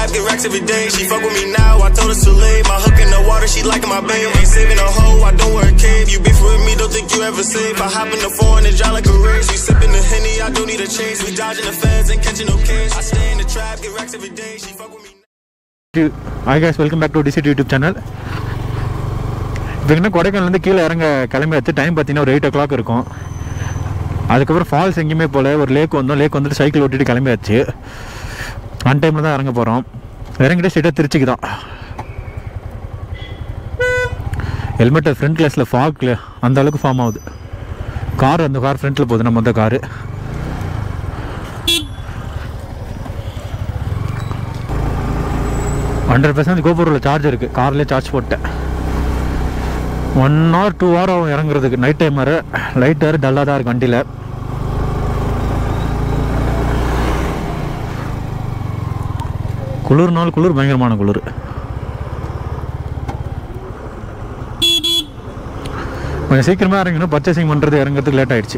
trap, get racks every day. She fuck with me now, I told her to leave. My hook in the water, she liking my babe. Ain't saving a hoe, I don't wear a cave. You beef with me, don't think you ever safe. I hop in the foreign and drive like a race. We sipping the henny, I don't need a chase. We dodging the feds and catching no case. I stay in the trap, get racks every day. She fuck with me. Hi guys welcome back to T C T YouTube channel இப்போ என்ன கொடைக்கானல்லேருந்து கீழே இறங்க கிளம்பியாச்சு time பார்த்தீங்கன்னா ஒரு eight ஓ clock இருக்கும் அதுக்கப்புறம் falls எங்கேயுமே போகல ஒரு லேக் வந்தோம் லேக் வந்துட்டு சைக்கிள் ஓட்டிட்டு கிளம்பியாச்சு அன் டைமில் தான் இறங்க போகிறோம் இறங்கிட்டு ஸ்ட்ரெயிட்டாக திருச்சிக்கு தான் ஹெல்மெட்டை ஃப்ரண்ட் கிளாஸில் ஃபாக்ல அந்த அளவுக்கு ஃபார்ம் ஆகுது கார் அந்த கார் ஃப்ரண்ட்டில் போகுது நம்ம அந்த காரு ஹண்ட்ரட் பர்சன்ட் கோபுரில் சார்ஜ் இருக்குது கார்லேயே சார்ஜ் போட்டேன் ஒன் ஹவர் டூ ஹவர் ஆகும் இறங்குறதுக்கு நைட் டைம் வேறு லைட் வேறு டல்லாக தான் இருக்கு வண்டியில் குளிர்னாலும் குளிர் பயங்கரமான குளிர் கொஞ்சம் சீக்கிரமாக இறங்கணும் பர்ச்சேசிங் பண்ணுறது இறங்குறதுக்கு லேட் ஆயிடுச்சு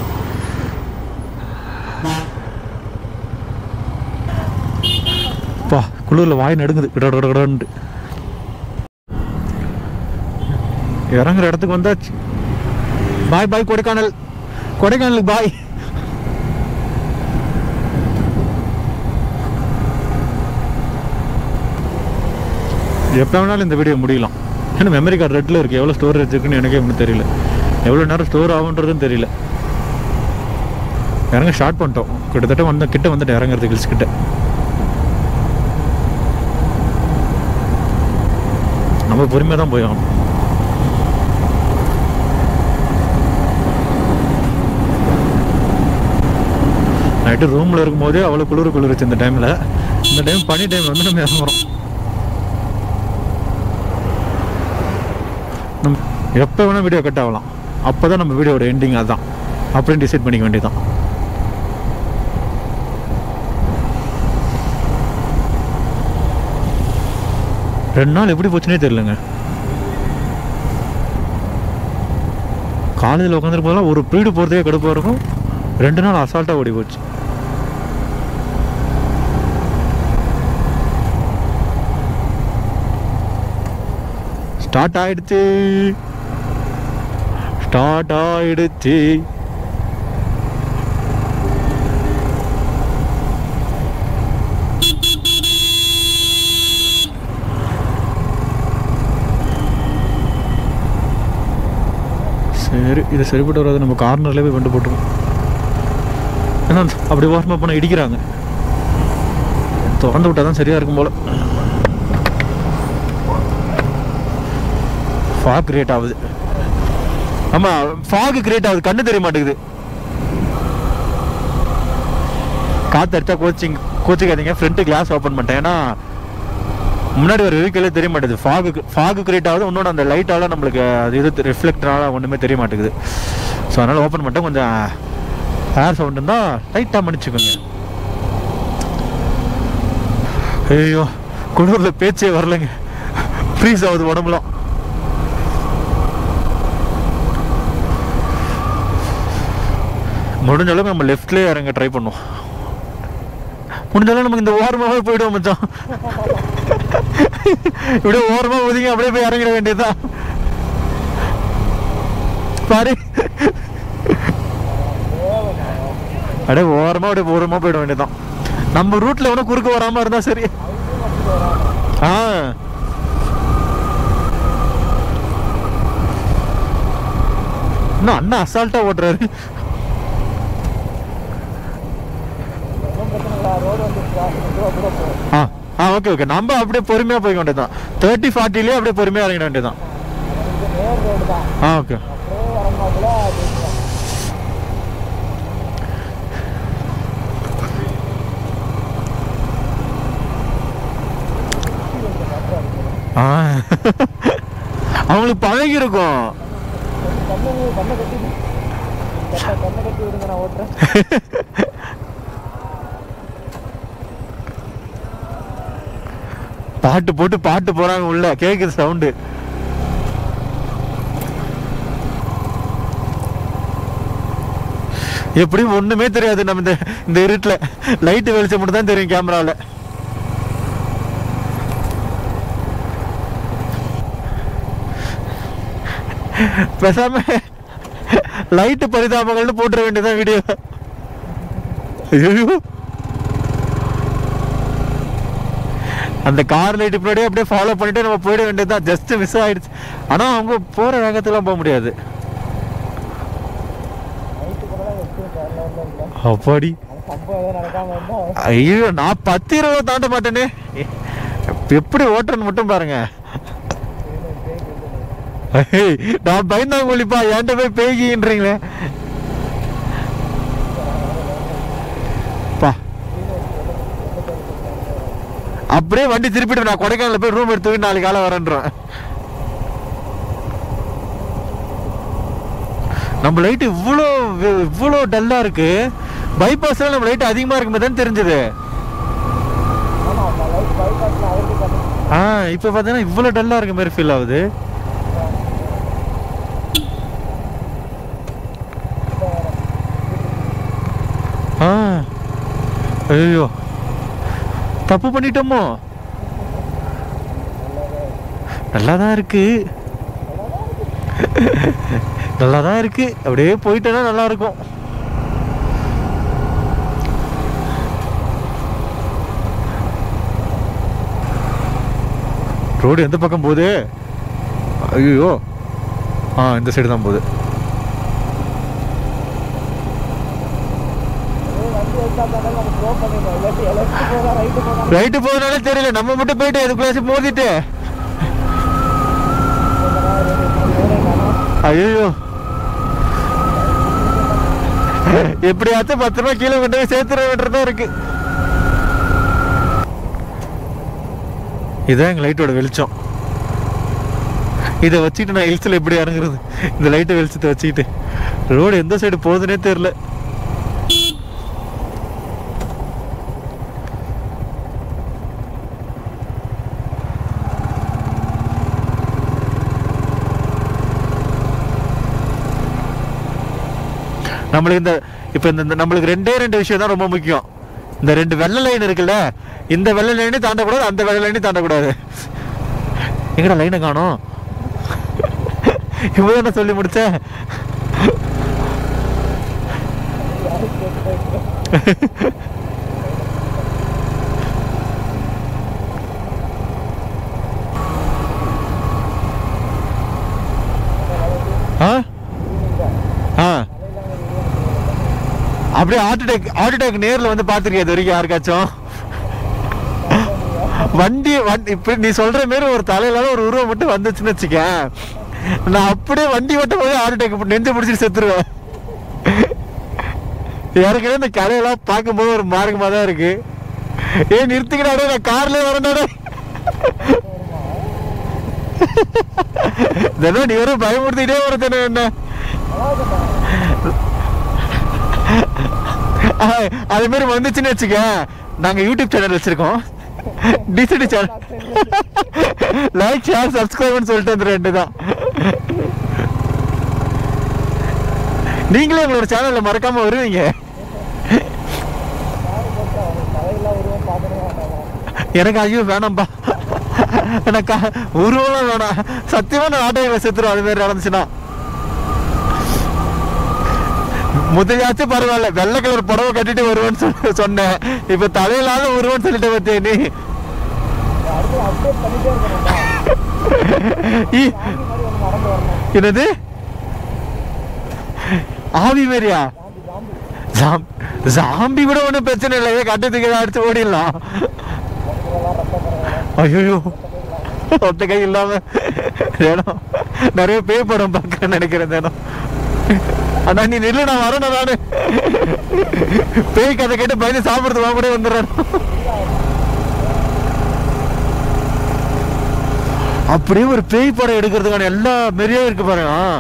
பா குளிரில் வாய் நடுங்குது கடகடகடன்ட்டு இறங்குற இடத்துக்கு வந்தாச்சு பாய் பாய் கொடைக்கானல் கொடைக்கானலுக்கு பாய் எப்போ வேணாலும் இந்த வீடியோ முடியலாம் ஏன்னா மெமரி கார்டு ரெட்டில் இருக்குது எவ்வளோ ஸ்டோரேஜ் இருக்குன்னு எனக்கே ஒன்றும் தெரியல எவ்வளோ நேரம் ஸ்டோர் ஆகுன்றதும் தெரியல இறங்க ஸ்டார்ட் பண்ணிட்டோம் கிட்டத்தட்ட வந்த கிட்ட வந்துட்டு இறங்குறது ஹில்ஸ் கிட்ட நம்ம பொறுமையாக தான் போய் ஆகணும் நைட்டு ரூமில் இருக்கும்போதே அவ்வளோ குளிர் குளிர்ச்சு இந்த டைமில் இந்த டைம் பனி டைமில் வந்து நம்ம இறங்குறோம் நம்ம எப்போ வேணால் வீடியோ கட் ஆகலாம் அப்போ தான் நம்ம வீடியோட எண்டிங் அதுதான் அப்படின்னு டிசைட் பண்ணிக்க வேண்டியதான் ரெண்டு நாள் எப்படி போச்சுனே தெரியலங்க காலேஜில் உட்காந்துட்டு போதெல்லாம் ஒரு பீரியடு போகிறதே கடுப்பாக இருக்கும் ரெண்டு நாள் அசால்ட்டாக ஓடி போச்சு ஸ்டார்ட் ஆயிடுச்சு ஸ்டார்ட் ஆயிடுச்சு சரி இது சரிப்பட்டு வராது நம்ம கார்னர்லேயே போய் வண்டு போட்டுருவோம் ஏன்னா அப்படி ஓரமாக போனால் இடிக்கிறாங்க திறந்து விட்டால் தான் சரியாக இருக்கும் போல் ஃபாக் கிரியேட் ஆகுது ஆமாம் ஃபாக் கிரியேட் ஆகுது கண்ணு தெரிய மாட்டேங்குது காற்று அடிச்சா கோச்சிங் கோச்சிக்காதீங்க ஃப்ரண்ட்டு கிளாஸ் ஓப்பன் பண்ணிட்டேன் ஏன்னா முன்னாடி ஒரு வெஹிக்கிளே தெரிய மாட்டேது ஃபாகு ஃபாகு கிரியேட் ஆகுது இன்னொன்று அந்த லைட்டால நம்மளுக்கு அது இது ரிஃப்ளெக்டரால ஒன்றுமே தெரிய மாட்டேங்குது ஸோ அதனால் ஓப்பன் பண்ணிட்டேன் கொஞ்சம் ஏர் சவுண்ட் இருந்தால் லைட்டாக மன்னிச்சுக்கோங்க ஐயோ குளிரில் பேச்சே வரலைங்க ஃப்ரீஸ் ஆகுது உடம்புலாம் முடிஞ்ச அளவுக்கு நம்ம லெஃப்ட்லேயே இறங்க ட்ரை பண்ணுவோம் முடிஞ்ச அளவுக்கு நமக்கு இந்த ஓரமாகவே போயிடுவோம் மச்சான் இப்படியே ஓரமா ஒதுங்கி அப்படியே போய் இறங்கிட வேண்டியதுதான் பாரு அப்படியே ஓரமா அப்படியே ஓரமா போயிட வேண்டியதுதான் நம்ம ரூட்ல எவனும் குறுக்க வராம இருந்தா சரி ஆ இன்னும் அண்ணா அசால்ட்டா ஓட்டுறாரு ஆ ஆ ஓகே ஓகே நம்ம அப்படியே பொறுமையாக போய் வேண்டியதான் தேர்ட்டி ஃபார்ட்டிலேயே அப்படியே பொறுமையாக இறங்கிட வேண்டியதான் ஆ ஓகே ஆ அவங்களுக்கு பழகி இருக்கும் பாட்டு போட்டு பாட்டு போறாங்க உள்ள கேக்குது சவுண்டு எப்படியும் ஒண்ணுமே தெரியாது நம்ம இந்த இந்த இருட்டில் லைட்டு வெளிச்சம் மட்டும் தான் தெரியும் கேமராவில் பேசாம லைட்டு பரிதாபங்கள்னு போட்டுற வேண்டியதான் வீடியோ ஐயோ அந்த கார் லைட்டு பின்னாடியே அப்படியே ஃபாலோ பண்ணிட்டு நம்ம போயிட வேண்டியதுதான் ஜஸ்ட் மிஸ் ஆயிடுச்சு ஆனா அவங்க போற வேகத்துலாம் போக முடியாது அப்பாடி சம்பவம் எதுவும் நடக்காம இருந்தா ஐயோ நான் பத்து இருபது தாண்ட மாட்டேனே எப்படி ஓட்டுறன்னு மட்டும் பாருங்க ஐய், நான் பயந்தாங்கொழிப்பா என்கிட்ட போய் பேய்கின்றீங்களே பா அப்படியே வண்டி திருப்பிட்டு நான் கொடைக்கானல போய் ரூம் எடுத்து நாளைக்கு காலை வரேன்றேன் நம்ம லைட் இவ்வளோ இவ்வளோ டல்லாக இருக்கு பைபாஸ்ல நம்ம லைட் அதிகமாக இருக்குமே தான் தெரிஞ்சது ஆமா அந்த லைட் பைபாஸ்ல அவருக்கு பண்ணி ஆ இப்போ பார்த்தீங்கன்னா இவ்வளோ டல்லாக இருக்க மாதிரி ஃபீல் ஆகுது ஆ ஐயோ தப்பு பண்ணிட்டோமோ நல்லா தான் இருக்கு நல்லா தான் இருக்கு அப்படியே போயிட்டேன்னா நல்லா இருக்கும் ரோடு எந்த பக்கம் போகுது ஐயோ ஆ இந்த சைடு தான் போகுது வண்டி வச்சா தான் நம்ம ப்ரோ பண்ணிடணும் இல்லாட்டி லெஃப்ட் போதா ரைட்டு போதா ரைட்டு போகிறனால தெரியல நம்ம மட்டும் போயிட்டு அதுக்குள்ளே மோதிட்டு ஐயோ எப்படியாச்சும் பத்து ரூபா கீழே கொண்டு போய் சேர்த்துற வேண்டியதா இருக்கு இதான் எங்கள் லைட்டோட வெளிச்சம் இதை வச்சுட்டு நான் ஹில்ஸில் எப்படி இறங்குறது இந்த லைட்டை வெளிச்சத்தை வச்சுக்கிட்டு ரோடு எந்த சைடு போகுதுன்னே தெரில நம்மளுக்கு இந்த இப்போ இந்த இந்த நம்மளுக்கு ரெண்டே ரெண்டு விஷயம் தான் ரொம்ப முக்கியம் இந்த ரெண்டு வெள்ளை லைன் இருக்குல்ல இந்த வெள்ளை லைனையும் தாண்டக்கூடாது அந்த வெள்ளை லைனையும் தாண்டக்கூடாது எங்கடா லைனை காணோம் இப்போ என்ன சொல்லி முடிச்சேன் ஆ ஆ அப்படியே ஹார்ட் அட்டாக் ஹார்ட் அட்டாக் நேர்ல வந்து பார்த்துருக்கியா இது வரைக்கும் யாருக்காச்சும் வண்டி வண்டி இப்ப நீ சொல்ற மாரி ஒரு தலையில ஒரு உருவம் மட்டும் வந்துச்சுன்னு வச்சுக்க நான் அப்படியே வண்டி ஓட்டும் போது ஹார்ட் அட்டாக் நெஞ்சு பிடிச்சிட்டு செத்துருவேன் ஏற்கனவே இந்த கலையெல்லாம் பார்க்கும்போது ஒரு மார்க்கமா தான் இருக்கு ஏ நிறுத்திக்கடா நான் கார்லயே வரேன்டா இதெல்லாம் நீ வரும் பயமுறுத்திட்டே வரது என்ன ஆஹ், அது மாதிரி வந்துச்சுன்னு வச்சுக்க நாங்க யூடியூப் சேனல் வச்சிருக்கோம் டிசிடி சேனல் லைக் ஷேர் சப்ஸ்கிரைப்னு சொல்லிட்டு வந்து ரெண்டு தான் நீங்களே உங்களோட சேனல்ல மறக்காம வருவீங்க தலையெல்லாம் உருவம் பார்க்கணும் வேண்டாமா எனக்கு ஐயோ வேணாம்பா எனக்கு உருவம் வேணாம் சத்தியமா நான் ஆட்டோ செத்துரும் அது மாதிரி நடந்துச்சுன்னா முதலாச்சும் பரவாயில்ல வெள்ளை கலர் புடவை கட்டிட்டு வருவேன்னு சொல்லி சொன்னேன் இப்ப தலையிலாத உருவம்னு சொல்லிட்டு பத்தியே நீ அடுத்து அப்டேட் பண்ணிட்டே இருக்கணும்டா ஈ, சாமி மாதிரி ஒன்று நடந்து வரணும் என்னது ஆவி மாரியா சாமி சாமி ஜாம் ஜாம்பி கூட ஒன்றும் பிரச்சனை இல்லை ஏன் கட்டத்துக்கு அடிச்சு ஓடிடலாம் இதெல்லாம் ரத்த பரவாயில்ல ஐயோ ஒத்த கை இல்லாம தினம் நிறைய பேய் படம் பார்க்க நினைக்கிறேன் தினம் அண்ணா நீ நில்லு நான் வரணும் நானு பேய் கதை கேட்டு பயந்து சாப்பிடுறது வா கூட வந்துடுறேன் அப்படியே ஒரு பேய் படம் எடுக்கிறதுக்கான எல்லா மெரியும் இருக்கு பாருங்க ஆ.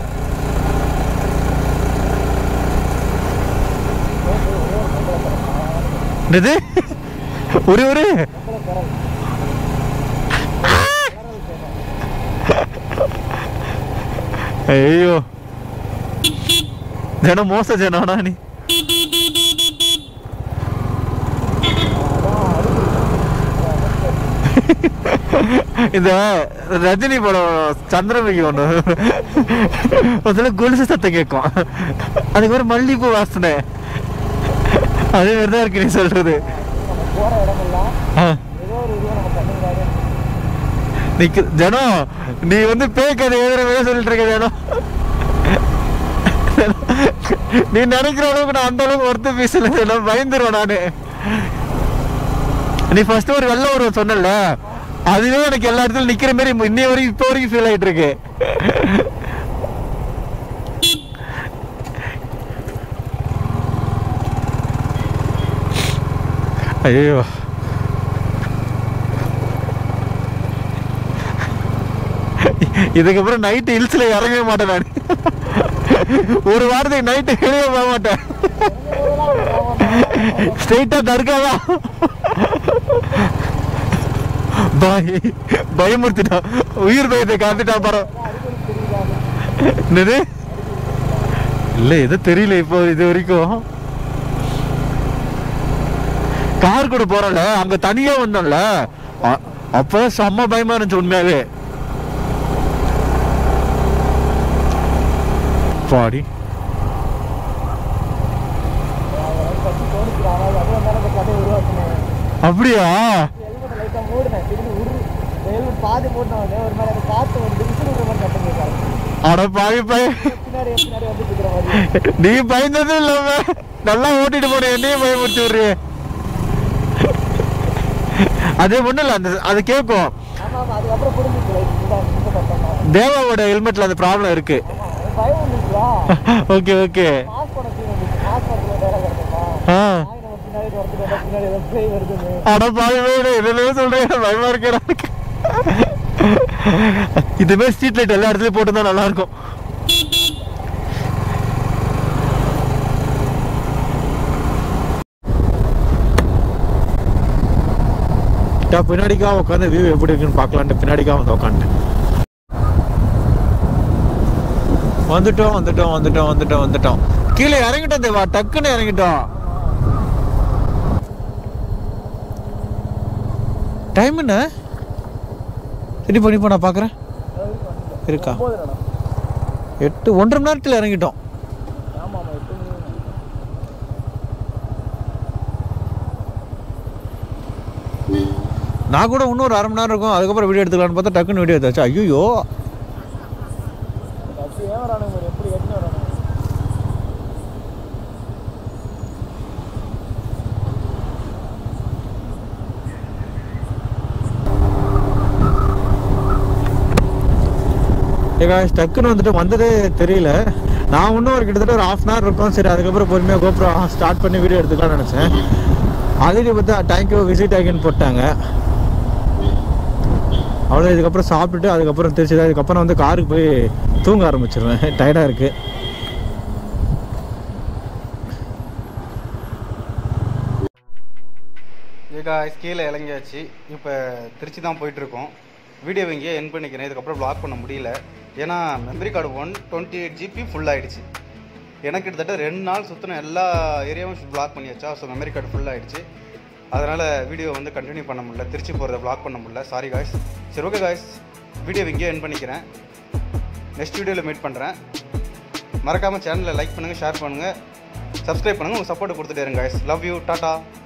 என்னது ஒரே ஒரு ஐயோ ஜனம் மோச ஜனானா நீ இந்த ரஜினி படம் சந்திரமுகி ஒன்று முதல்ல கொலுசு சத்தம் கேட்கும் அதுக்கப்புறம் மல்லிகைப்பூ வாசனை அதே மாதிரி தான் இருக்கு நீ சொல்றது நம்ம போற இடமெல்லாம் ஆ. ஏதோ ஒரு இதுவை நம்ம கண்ணுக்காக நிக்கு ஜனம் நீ வந்து பேய் கதை எழுதுறவே சொல்லிட்டு இருக்க ஜனம் நீ நினைக்கிற அளவுக்கு நான் அந்த அளவுக்கு ஒருத்த பேசல ஜனம் பயந்துருவேன் நானு நீ ஃபர்ஸ்ட் ஒரு வெள்ள உருவம் சொன்னல அதுவே எனக்கு எல்லா இடத்துலயும் நிக்கிற மாதிரி இன்னைய வரைக்கும் இப்போ வரைக்கும் ஃபீல் ஆயிட்டு இருக்கு ஐயோ இதுக்கப்புறம் நைட்டு ஹில்ஸ்ல இறங்கவே மாட்டேன் நான் ஒரு வாரத்துக்கு நைட்டு வெளியே போக மாட்டேன் ஸ்ட்ரெயிட்டா தர்காதான் பாய் பயமுறுத்திட்டான் உயிர் பயத்தை காத்துட்டான் பரம் என்னது இல்ல எதுவும் தெரியல இப்போ இது வரைக்கும் கார் கூட போறோம்ல அங்க தனியா வந்தோம்ல அ- அப்ப செம்ம பயமா இருந்துச்சு உண்மையாவே பாடி பற்றி தோணிக்கிறான் ஆனால் அது வந்தாலும் அந்த கதை உருவாக்கினேன் அப்படியா ஹெல்மெட் லைட்டாக மூடினேன் திரும்பி உரு ஹெல்மெட் பாதி மூடின உடனே ஒரு மாதிரி அந்த காற்று வந்து விசில் விடுற மாதிரி கட்டுங்க அட பாவி பய பின்னாடி பின்னாடி வந்துட்டு இருக்கிற மாதிரி நீ பயந்ததும் இல்லாம நல்லா ஓட்டிட்டு போன என்னையும் பயமுறுத்தி விடுறிய அது ஒண்ணும் இல்ல அந்த அது கேட்கும் ஆமாம் ஆமாம் அதுக்கப்புறம் புரிஞ்சிச்சு லைட் இந்த இந்த பக்கம் தேவாவோட ஹெல்மெட்ல அந்த ப்ராப்ளம் இருக்கு பயம் வந்துச்சுங்களா ஓகே ஓகே மாஸ் படம் சீன் வந்துச்சு மாஸ் படத்தில் வேலை கிடக்குமா ஆ நாய் நம்ம பின்னாடி துரத்துட்டு வந்தா பின்னாடி ஏதோ பேய் வருதுன்னு அட பாவி என்னென்ன சொல்றேன் பயமா இருக்கேன் எனக்கு. இது மாதிரி ஸ்ட்ரீட் லைட் எல்லா இடத்துலயும் போட்டுருந்தா நல்லா இருக்கும் நான் பின்னாடிக்கா உட்காந்து வியூ எப்படி இருக்குன்னு பார்க்கலான்ட்டு பின்னாடிக்கா வந்து உட்காந்துட்டேன் வந்துட்டோம் வந்துட்டோம் வந்துட்டோம் வந்துட்டோம் வந்துட்டோம் கீழே இறங்கிட்டோம் தேவா டக்குன்னு இறங்கிட்டோம் டைம் என்ன சரி பண்ணி போ நான் பார்க்குறேன் இருக்கா ஒம்பது இடம் எட்டு ஒன்றரை மணி நேரத்தில் இறங்கிட்டோம் ஆமாம் ஆமாம் எட்டு மணி நான் கூட இன்னும் ஒரு அரை மணி நேரம் இருக்கும் அதுக்கப்புறம் வீடியோ எடுத்துக்கலாம்னு பார்த்தா டக்குன்னு வீடியோ எடுத்தாச்சு ஐயோ கட்சி ஏன் வரானுங்க பாரு, எப்படி கட்டினு வரானுங்க ஏகா டக்குன்னு வந்துட்டு வந்ததே தெரியல நான் இன்னும் ஒரு கிட்டத்தட்ட ஒரு ஹாஃப் அன் ஹவர் இருக்கும் சரி அதுக்கப்புறம் பொறுமையாக கோபுரம் ஸ்டார்ட் பண்ணி வீடியோ எடுத்துக்கலாம்னு நினச்சேன் அதுக்கு பார்த்தா தேங்க்யூ விசிட் ஆகின்னு போட்டாங்க அவ்வளோ இதுக்கப்புறம் சாப்பிட்டுட்டு அதுக்கப்புறம் திருச்சி தான் இதுக்கப்புறம் வந்து காருக்கு போய் தூங்க ஆரம்பிச்சிருவேன் டயர்டாக இருக்குது காய்ஸ் கீழே இறங்கியாச்சு இப்போ திருச்சி தான் போயிட்டுருக்கோம் வீடியோ இங்கேயே என் பண்ணிக்கிறேன் இதுக்கப்புறம் ப்ளாக் பண்ண முடியல ஏன்னா memory card one twenty eight G B full ஆயிடுச்சு எனக்கு கிட்டத்தட்ட ரெண்டு நாள் சுற்றின எல்லா ஏரியாவும் ப்ளாக் பண்ணியாச்சா ஸோ மெமரி கார்டு ஃபுல் ஆயிடுச்சு அதனால் வீடியோ வந்து கண்டினியூ பண்ண முடியல திருச்சி போகிறத ப்ளாக் பண்ண முடியல சாரி காய்ஸ் சரி ஓகே காய்ஸ் வீடியோ இங்கேயே என் பண்ணிக்கிறேன் நெக்ஸ்ட் வீடியோவில் மீட் பண்ணுறேன் மறக்காமல் சேனலை லைக் பண்ணுங்கள் ஷேர் பண்ணுங்கள் சப்ஸ்கிரைப் பண்ணுங்கள் உங்கள் சப்போர்ட் கொடுத்துட்டே இருங்க காய்ஸ் லவ் யூ டாட்டா